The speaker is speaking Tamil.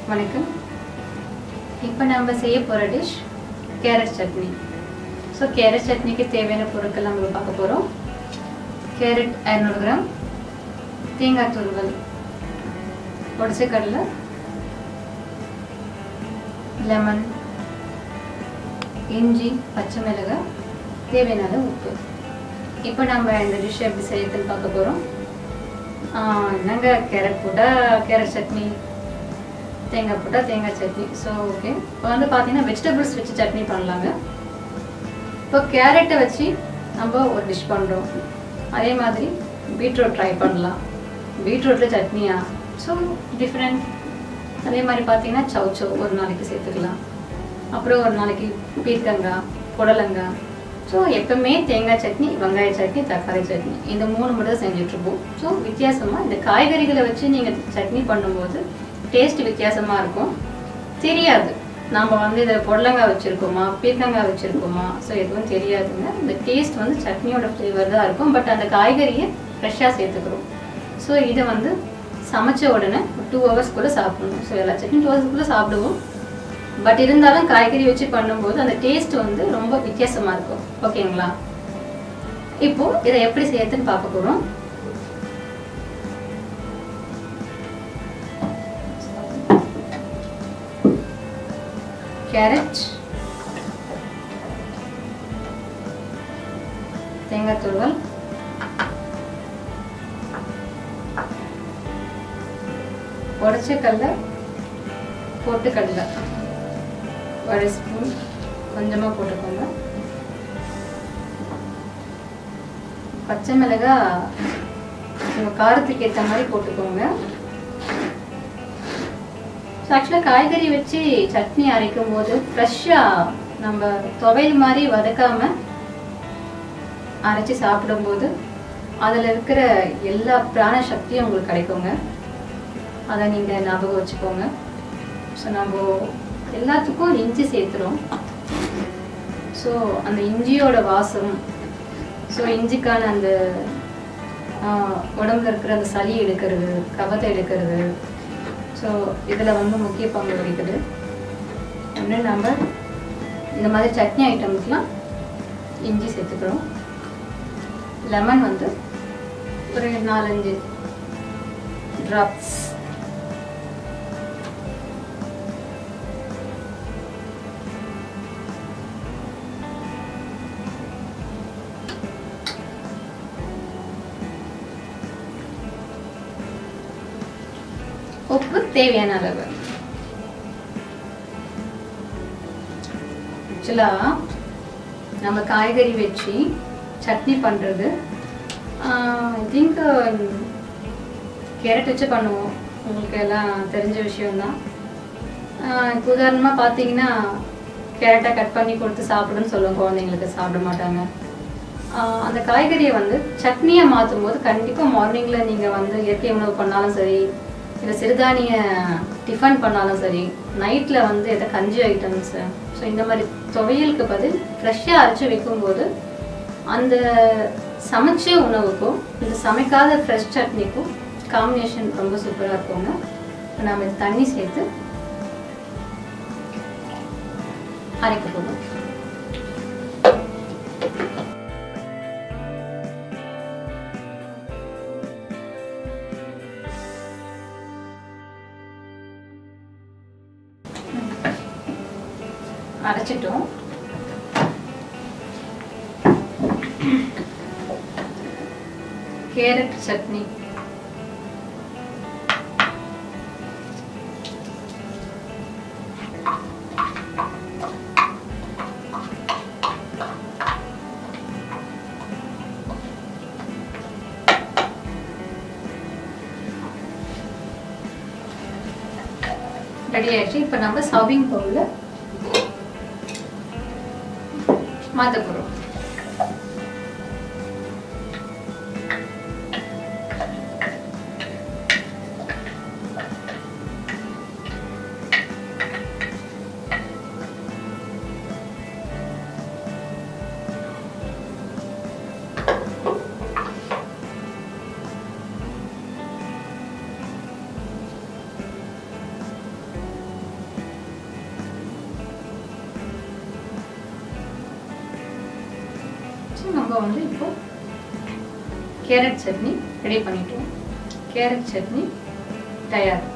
வணக்கம் இப்போ நம்ம செய்ய போகிற dish carrot chutney so carrot சட்னிக்கு தேவையான பொருட்கள் நம்ம பார்க்க போகிறோம் கேரட் ஐநூறு கிராம் தேங்காய் துருவல் உடச்ச கடலை லெமன் இஞ்சி பச்சை மிளகாய் தேவையான அளவு உப்பு இப்போ நம்ம இந்த டிஷ் எப்படி செய்யறதுன்னு பார்க்க போகிறோம் என்னங்க கேரட் போட்டால் கேரட் சட்னி தேங்காய் போட்டால் தேங்காய் சட்னி ஸோ ஓகே இப்போ வந்து பார்த்தீங்கன்னா வெஜிடபிள்ஸ் வச்சு சட்னி பண்ணலாங்க இப்போ கேரட்டை வச்சு நம்ம ஒரு டிஷ் பண்ணுறோம் அதே மாதிரி பீட்ரூட் ட்ரை பண்ணலாம் பீட்ரூட்டில் சட்னியா ஸோ டிஃப்ரெண்ட் அதே மாதிரி பார்த்தீங்கன்னா சவுச்சோ ஒரு நாளைக்கு சேர்த்துக்கலாம் அப்புறம் ஒரு நாளைக்கு பீர்க்கங்காய் புடலங்காய் ஸோ எப்பவுமே தேங்காய் சட்னி வெங்காய சட்னி தக்காளி சட்னி இந்த மூணு மட்டும் தான் செஞ்சுட்ருப்போம் ஸோ வித்தியாசமாக இந்த காய்கறிகளை வச்சு நீங்கள் சட்னி பண்ணும்போது டேஸ்ட் வித்தியாசமாக இருக்கும் தெரியாது நாம் வந்து இதில் புடலங்காய் வச்சுருக்கோமா பீர்க்கங்காய் வச்சுருக்கோமா ஸோ எதுவும் தெரியாதுங்க இந்த டேஸ்ட் வந்து சட்னியோட ஃப்ளேவர் தான் இருக்கும் பட் அந்த காய்கறியை ஃப்ரெஷ்ஷாக சேர்த்துக்கிறோம் ஸோ இதை வந்து சமைச்ச உடனே டூ ஹவர்ஸ்க்குள்ளே சாப்பிடணும் ஸோ எல்லா சட்னி டூ ஹவர்ஸ்க்குள்ளே சாப்பிடுவோம் பட் இருந்தாலும் காய்கறி வச்சு பண்ணும்போது அந்த டேஸ்ட் வந்து ரொம்ப வித்தியாசமாக இருக்கும் ஓகேங்களா இப்போ இதை எப்படி செய்யறதுன்னு பார்க்க போகிறோம் கேரட் தேங்காய் துருவல் உடச்ச கடலை போட்டு கடலை ஒரு ஸ்பூன் கொஞ்சமாக போட்டுக்கோங்க பச்சை மிளகாய் உங்கள் காரத்துக்கு ஏற்ற மாதிரி போட்டுக்கோங்க ஸோ ஆக்சுவலாக காய்கறி வச்சு சட்னி அரைக்கும் போது ஃப்ரெஷ்ஷாக நம்ம துவையல் மாதிரி வதக்காம அரைச்சி சாப்பிடும்போது அதில் இருக்கிற எல்லா பிராண சக்தியும் உங்களுக்கு கிடைக்குங்க அதை நீங்கள் ஞாபகம் வச்சுக்கோங்க ஸோ நம்ம எல்லாத்துக்கும் இஞ்சி சேர்த்துறோம் ஸோ அந்த இஞ்சியோட வாசம் ஸோ இஞ்சிக்கான அந்த உடம்புல இருக்கிற அந்த சளி எடுக்கிறது கபத்தை எடுக்கிறது ஸோ இதில் வந்து முக்கிய பங்கு வகிக்குது ஒன்று நம்ம இந்த மாதிரி சட்னி ஐட்டம்ஸ்லாம் இஞ்சி சேர்த்துக்கிறோம் லெமன் வந்து ஒரு நாலஞ்சு ட்ராப்ஸ் உப்பு தேவையான அளவு ஆக்சுவலாக நம்ம காய்கறி வச்சு சட்னி பண்ணுறது ஐ திங்க் கேரட் வச்சு பண்ணுவோம் உங்களுக்கு எல்லாம் தெரிஞ்ச விஷயம்தான் இப்போ உதாரணமாக பார்த்தீங்கன்னா கேரட்டை கட் பண்ணி கொடுத்து சாப்பிடுன்னு சொல்லுவோம் குழந்தைங்களுக்கு சாப்பிட மாட்டாங்க அந்த காய்கறியை வந்து சட்னியை மாற்றும் போது கண்டிப்பாக மார்னிங்கில் நீங்கள் வந்து இயற்கை உணவு பண்ணாலும் சரி இல்லை சிறுதானிய டிஃபன் பண்ணாலும் சரி நைட்டில் வந்து எதை கஞ்சி ஐட்டம்ஸு ஸோ இந்த மாதிரி துவையலுக்கு பதில் ஃப்ரெஷ்ஷாக அரைச்சி வைக்கும்போது அந்த சமைச்ச உணவுக்கும் இந்த சமைக்காத ஃப்ரெஷ் சட்னிக்கும் காம்பினேஷன் ரொம்ப சூப்பராக இருக்குங்க நம்ம தண்ணி சேர்த்து அரைக்க போதும் அரைச்சிட்டோம் கேரட் சட்னி ரெடி ஆயிடுச்சு இப்போ நம்ம சர்விங் பவுலில் மாற்ற போகிறோம் வச்சு நம்ம வந்து இப்போ கேரட் சட்னி ரெடி பண்ணிட்டோம் கேரட் சட்னி தயார்